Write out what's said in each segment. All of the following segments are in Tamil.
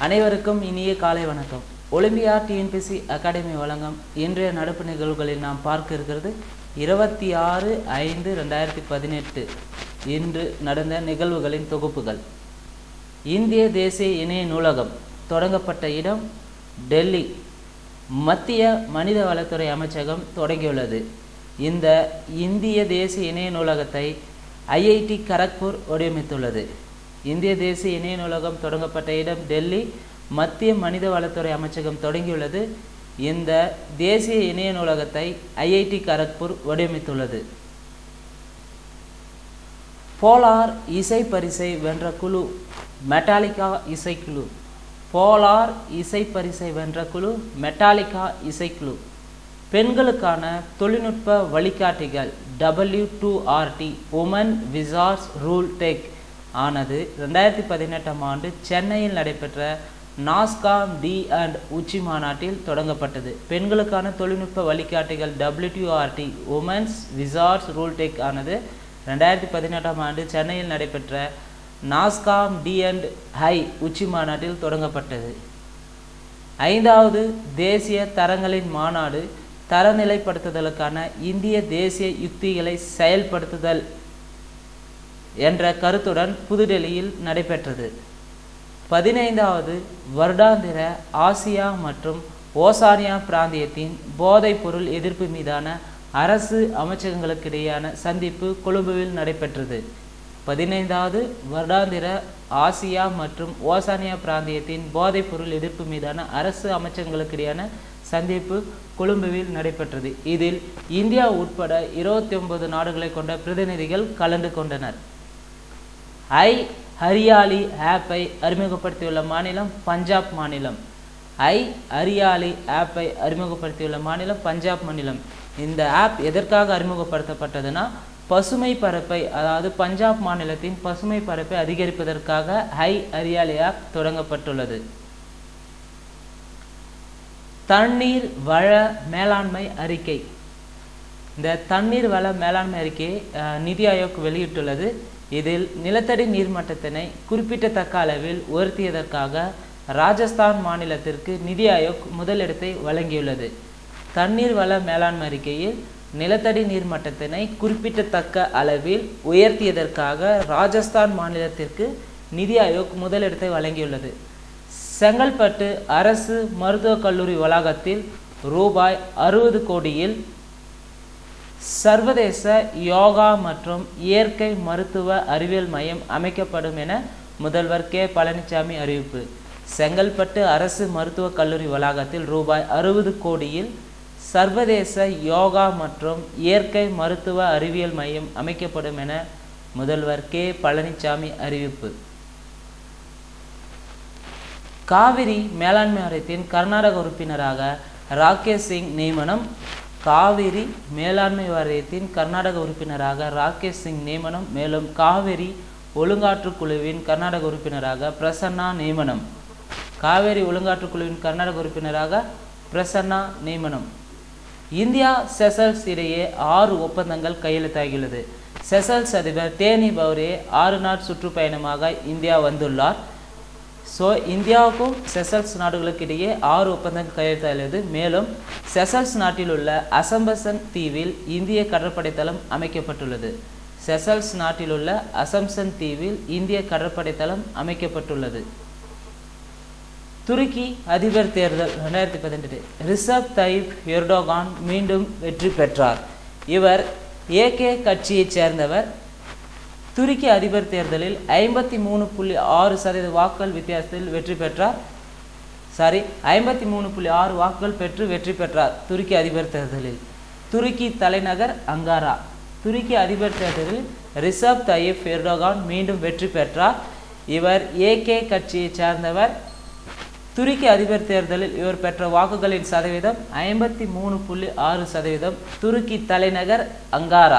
அனைவருக்கும் இனிய காலை வணக்கம் ஒலிம்பியா டிஎன்பிசி அகாடமி வழங்கும் இன்றைய நடப்பு நிகழ்வுகளில் நாம் பார்க்க இருக்கிறது இருபத்தி ஆறு ஐந்து ரெண்டாயிரத்தி பதினெட்டு இன்று நடந்த நிகழ்வுகளின் தொகுப்புகள் இந்திய தேசிய இணைய நூலகம் தொடங்கப்பட்ட இடம் டெல்லி மத்திய மனித வளத்துறை அமைச்சகம் தொடங்கியுள்ளது இந்த இந்திய தேசிய இணைய நூலகத்தை ஐஐடி கரக்பூர் வடிவமைத்துள்ளது இந்திய தேசிய இணைய நூலகம் தொடங்கப்பட்ட இடம் டெல்லி மத்திய மனித வளத்துறை அமைச்சகம் தொடங்கியுள்ளது இந்த தேசிய இணைய நூலகத்தை ஐஐடி கரக்பூர் வடிவமைத்துள்ளது போலார் இசை பரிசை வென்ற குழு மெட்டாலிகா இசைக்குழு போலார் இசை பரிசை வென்ற குழு மெட்டாலிகா இசைக்குழு பெண்களுக்கான தொழில்நுட்ப வழிகாட்டிகள் W two RT women wizards rule tech ஆனது ரெண்டாயிரத்தி பதினெட்டாம் ஆண்டு சென்னையில் நடைபெற்ற நாஸ்காம் டி அண்ட் உச்சி மாநாட்டில் தொடங்கப்பட்டது பெண்களுக்கான தொழில்நுட்ப வழிகாட்டிகள் WDRT women's wizards rule tech ஆனது ரெண்டாயிரத்தி பதினெட்டாம் ஆண்டு சென்னையில் நடைபெற்ற நாஸ்காம் டி அண்ட் ஹை உச்சி மாநாட்டில் தொடங்கப்பட்டது ஐந்தாவது தேசிய தரங்களின் மாநாடு தரநிலைப்படுத்துதலுக்கான இந்திய தேசிய யுக்திகளை செயல்படுத்துதல் என்ற கருத்துடன் புதுடெல்லியில் நடைபெற்றது பதினைந்தாவது வருடாந்திர ஆசியா மற்றும் ஓசானியா பிராந்தியத்தின் போதைப்பொருள் எதிர்ப்பு மீதான அரசு அமைச்சகங்களுக்கிடையான சந்திப்பு கொழும்புவில் நடைபெற்றது பதினைந்தாவது வருடாந்திர ஆசியா மற்றும் ஓசானியா பிராந்தியத்தின் போதைப்பொருள் எதிர்ப்பு மீதான அரசு அமைச்சகங்களுக்கிடையான சந்திப்பு கொழும்புவில் நடைபெற்றது இதில் இந்தியா உட்பட இருபத்தி ஒன்பது நாடுகளை கொண்ட பிரதிநிதிகள் கலந்து கொண்டனர் ஐ ஹரியாலி ஆப்பை அறிமுகப்படுத்தியுள்ள மாநிலம் பஞ்சாப் மாநிலம் ஐ ஹரியாலி ஆப்பை அறிமுகப்படுத்தியுள்ள மாநிலம் பஞ்சாப் மாநிலம் இந்த ஆப் எதற்காக அறிமுகப்படுத்தப்பட்டதுன்னா பசுமை பரப்பை அதாவது பஞ்சாப் மாநிலத்தின் பசுமை பரப்பை அதிகரிப்பதற்காக ஹை ஹரியாலி ஆப் தொடங்கப்பட்டுள்ளது தண்ணீர் வள மேலாண்மை அறிக்கை இந்த தண்ணீர் வள மேலாண்மை அறிக்கையை நிதி ஆயோக் வெளியிட்டுள்ளது இதில் நிலத்தடி நீர்மட்டத்தினை குறிப்பிடத்தக்க அளவில் உயர்த்தியதற்காக ராஜஸ்தான் மாநிலத்திற்கு நிதி ஆயோக் முதலிடத்தை வழங்கியுள்ளது தண்ணீர் வள மேலாண்மை அறிக்கையில் நிலத்தடி நீர்மட்டத்தினை குறிப்பிடத்தக்க அளவில் உயர்த்தியதற்காக ராஜஸ்தான் மாநிலத்திற்கு நிதி ஆயோக் முதலிடத்தை வழங்கியுள்ளது செங்கல்பட்டு அரசு மருத்துவக் கல்லூரி வளாகத்தில் ரூபாய் அறுபது கோடியில் சர்வதேச யோகா மற்றும் இயற்கை மருத்துவ அறிவியல் மையம் அமைக்கப்படும் என முதல்வர் கே பழனிசாமி அறிவிப்பு செங்கல்பட்டு அரசு மருத்துவக் கல்லூரி வளாகத்தில் ரூபாய் அறுபது கோடியில் சர்வதேச யோகா மற்றும் இயற்கை மருத்துவ அறிவியல் மையம் அமைக்கப்படும் என முதல்வர் கே பழனிசாமி அறிவிப்பு காவிரி மேலாண்மை வாரியத்தின் கர்நாடக உறுப்பினராக ராகேஷ் சிங் நியமனம் காவிரி மேலாண்மை வாரியத்தின் கர்நாடக உறுப்பினராக ராகேஷ் சிங் நியமனம் மேலும் காவிரி ஒழுங்காற்று குழுவின் கர்நாடக உறுப்பினராக பிரசன்னா நியமனம் காவேரி ஒழுங்காற்று குழுவின் கர்நாடக உறுப்பினராக பிரசன்னா நியமனம் இந்தியா செசல்ஸ் இடையே ஆறு ஒப்பந்தங்கள் கையெழுத்தாகியுள்ளது செசல்ஸ் அதிபர் தேனி பௌரே ஆறு நாள் சுற்றுப்பயணமாக இந்தியா வந்துள்ளார் ஸோ இந்தியாவுக்கும் செசல்ஸ் நாடுகளுக்கு இடையே ஆறு ஒப்பந்தங்கள் கையெழுத்தாகிறது மேலும் செசல்ஸ் நாட்டில் உள்ள அசம்பசன் தீவில் இந்திய கடற்படை தளம் அமைக்கப்பட்டுள்ளது செசல்ஸ் நாட்டில் உள்ள அசம்சன் தீவில் இந்திய கடற்படை தளம் அமைக்கப்பட்டுள்ளது துருக்கி அதிபர் தேர்தல் ரெண்டாயிரத்தி பதினெட்டு ரிசப் தைப் எர்டோகான் மீண்டும் வெற்றி பெற்றார் இவர் ஏகே கட்சியைச் சேர்ந்தவர் துருக்கி அதிபர் தேர்தலில் ஐம்பத்தி மூணு புள்ளி ஆறு சதவீத வாக்குகள் வித்தியாசத்தில் வெற்றி பெற்றார் சாரி ஐம்பத்தி மூணு புள்ளி ஆறு வாக்குகள் பெற்று வெற்றி பெற்றார் துருக்கி அதிபர் தேர்தலில் துருக்கி தலைநகர் அங்காரா துருக்கி அதிபர் தேர்தலில் ரிசப் தயிப் எர்டோகான் மீண்டும் வெற்றி பெற்றார் இவர் ஏகே கட்சியைச் சேர்ந்தவர் துருக்கி அதிபர் தேர்தலில் இவர் பெற்ற வாக்குகளின் சதவீதம் ஐம்பத்தி மூணு புள்ளி ஆறு சதவீதம் துருக்கி தலைநகர் அங்காரா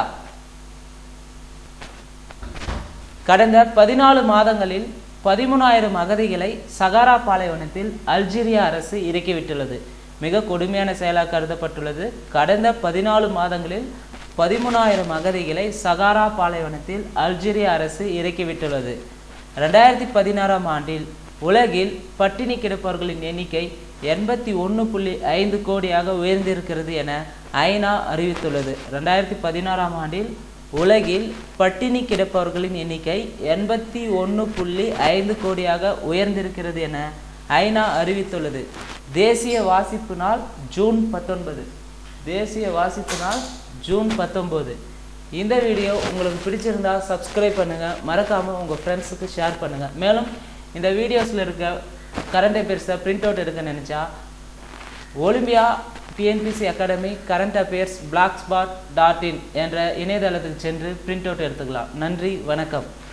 கடந்த பதினாலு மாதங்களில் பதிமூணாயிரம் அகதிகளை சகாரா பாலைவனத்தில் அல்ஜீரியா அரசு இறக்கிவிட்டுள்ளது மிக கொடுமையான செயலாக கருதப்பட்டுள்ளது கடந்த பதினாலு மாதங்களில் பதிமூணாயிரம் அகதிகளை சகாரா பாலைவனத்தில் அல்ஜீரியா அரசு இறக்கிவிட்டுள்ளது ரெண்டாயிரத்தி பதினாறாம் ஆண்டில் உலகில் பட்டினி கிடப்பவர்களின் எண்ணிக்கை எண்பத்தி ஒன்று புள்ளி ஐந்து கோடியாக உயர்ந்திருக்கிறது என ஐநா அறிவித்துள்ளது ரெண்டாயிரத்தி பதினாறாம் ஆண்டில் உலகில் பட்டினி கிடப்பவர்களின் எண்ணிக்கை எண்பத்தி ஒன்று புள்ளி ஐந்து கோடியாக உயர்ந்திருக்கிறது என ஐநா அறிவித்துள்ளது தேசிய வாசிப்பு நாள் ஜூன் பத்தொன்பது தேசிய வாசிப்பு நாள் ஜூன் பத்தொம்போது இந்த வீடியோ உங்களுக்கு பிடிச்சிருந்தா சப்ஸ்கிரைப் பண்ணுங்கள் மறக்காமல் உங்கள் ஃப்ரெண்ட்ஸுக்கு ஷேர் பண்ணுங்கள் மேலும் இந்த வீடியோஸில் இருக்க கரண்ட் அஃபேர்ஸை பிரிண்ட் அவுட் எடுக்க நினச்சா Olympia TNPC academy current affairs blogspot dot in என்ற இணையதளத்துக்கு சென்று பிரிண்ட் அவுட் எடுத்துக்கலாம் நன்றி வணக்கம்